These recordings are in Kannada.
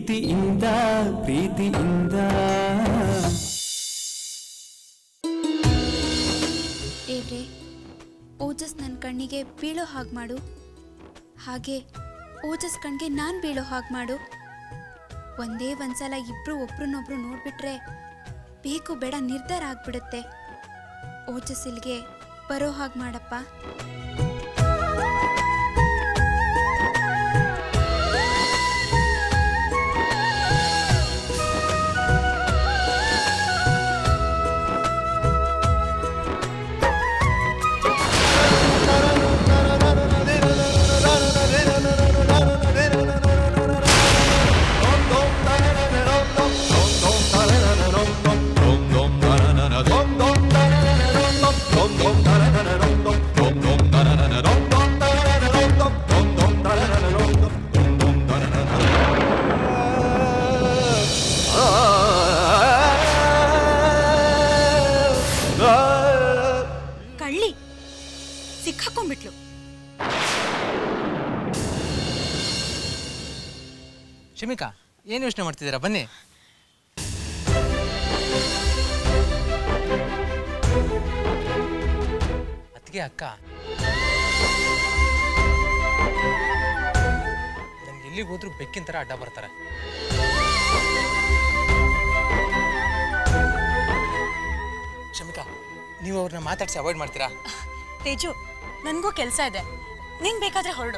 ಪ್ರೀತಿಯಿಂದ ಪ್ರೀತಿಯಿಂದ ದೇವ್ರೆ ಓಜಸ್ ನನ್ನ ಕಣ್ಣಿಗೆ ಬೀಳೋ ಹಾಗೆ ಮಾಡು ಹಾಗೆ ಓಜಸ್ ಕಣ್ಗೆ ನಾನು ಬೀಳೋ ಹಾಗೆ ಮಾಡು ಒಂದೇ ಒಂದ್ಸಲ ಇಬ್ರು ಒಬ್ರನ್ನೊಬ್ರು ನೋಡ್ಬಿಟ್ರೆ ಬೇಕು ಬೇಡ ನಿರ್ಧಾರ ಆಗ್ಬಿಡುತ್ತೆ ಓಜಸ್ ಇಲ್ಲಿಗೆ ಬರೋ ಹಾಗೆ ಮಾಡಪ್ಪ ಕಳ್ಳಿ ಸಿಕ್ಕಾಕೊಂಡ್ಬಿಟ್ಲು ಶಮಿಕಾ ಏನು ಯೋಚನೆ ಮಾಡ್ತಿದ್ದೀರಾ ಬನ್ನಿ ಅದಕ್ಕೆ ಅಕ್ಕ ನನ್ಗೆ ಎಲ್ಲಿಗೆ ಹೋದ್ರೂ ಬೆಕ್ಕಿನ ಥರ ಅಡ್ಡ ಬರ್ತಾರೆ ಶಮಿಕಾ ನೀವು ಅವ್ರನ್ನ ಮಾತಾಡ್ಸಿ ಅವಾಯ್ಡ್ ಮಾಡ್ತೀರಾ ತೇಜು ನನಗೂ ಕೆಲಸ ಇದೆ ನಿಂಗೆ ಬೇಕಾದ್ರೆ ಹೊರಡು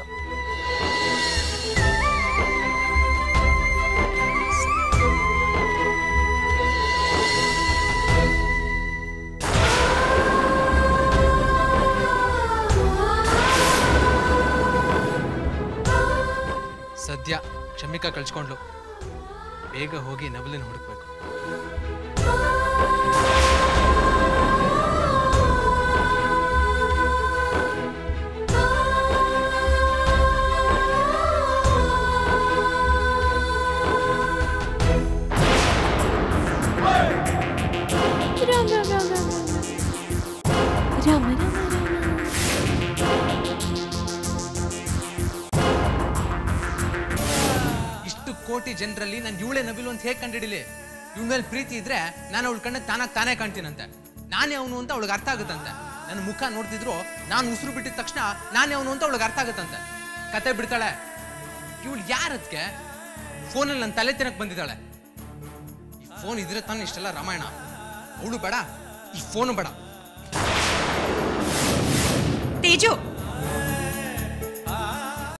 ಸದ್ಯ ಶಮಿಕಾ ಕಳ್ಸ್ಕೊಂಡ್ಲು ಬೇಗ ಹೋಗಿ ನವಲಿನ ಹುಡುಕ್ಬೇಕು ಇಷ್ಟು ಕೋಟಿ ಜನರಲ್ಲಿ ನಾನು ಇವಳೆ ನಬಿಲು ಅಂತ ಹೇಗೆ ಕಂಡಿಡಿಲಿ ಇವ್ ಮೇಲೆ ಪ್ರೀತಿ ಇದ್ರೆ ನಾನು ಅವಳ ಕಣ್ಣ ತಾನಾಗ್ ತಾನೇ ಕಾಣ್ತೀನಂತೆ ನಾನೇ ಅವನು ಅಂತ ಅವಳಿಗೆ ಅರ್ಥ ಆಗುತ್ತಂತೆ ನನ್ನ ಮುಖ ನೋಡ್ತಿದ್ರು ನಾನು ಉಸಿರು ಬಿಟ್ಟಿದ ತಕ್ಷಣ ನಾನೇ ಅವನು ಅಂತ ಅವಳಿಗೆ ಅರ್ಥ ಆಗುತ್ತಂತೆ ಕತೆ ಬಿಡ್ತಾಳೆ ಇವಳು ಯಾರದ್ಕೆ ಫೋನಲ್ಲಿ ನನ್ನ ತಲೆ ತಿನ್ನಕ್ ಬಂದಿದ್ದಾಳೆ ಈ ಫೋನ್ ಇದ್ರೆ ತಾನು ಇಷ್ಟೆಲ್ಲ ರಾಮಾಯಣ ಅವಳು ಬೇಡ ಈ ಫೋನು ಬೇಡ ತೇಜು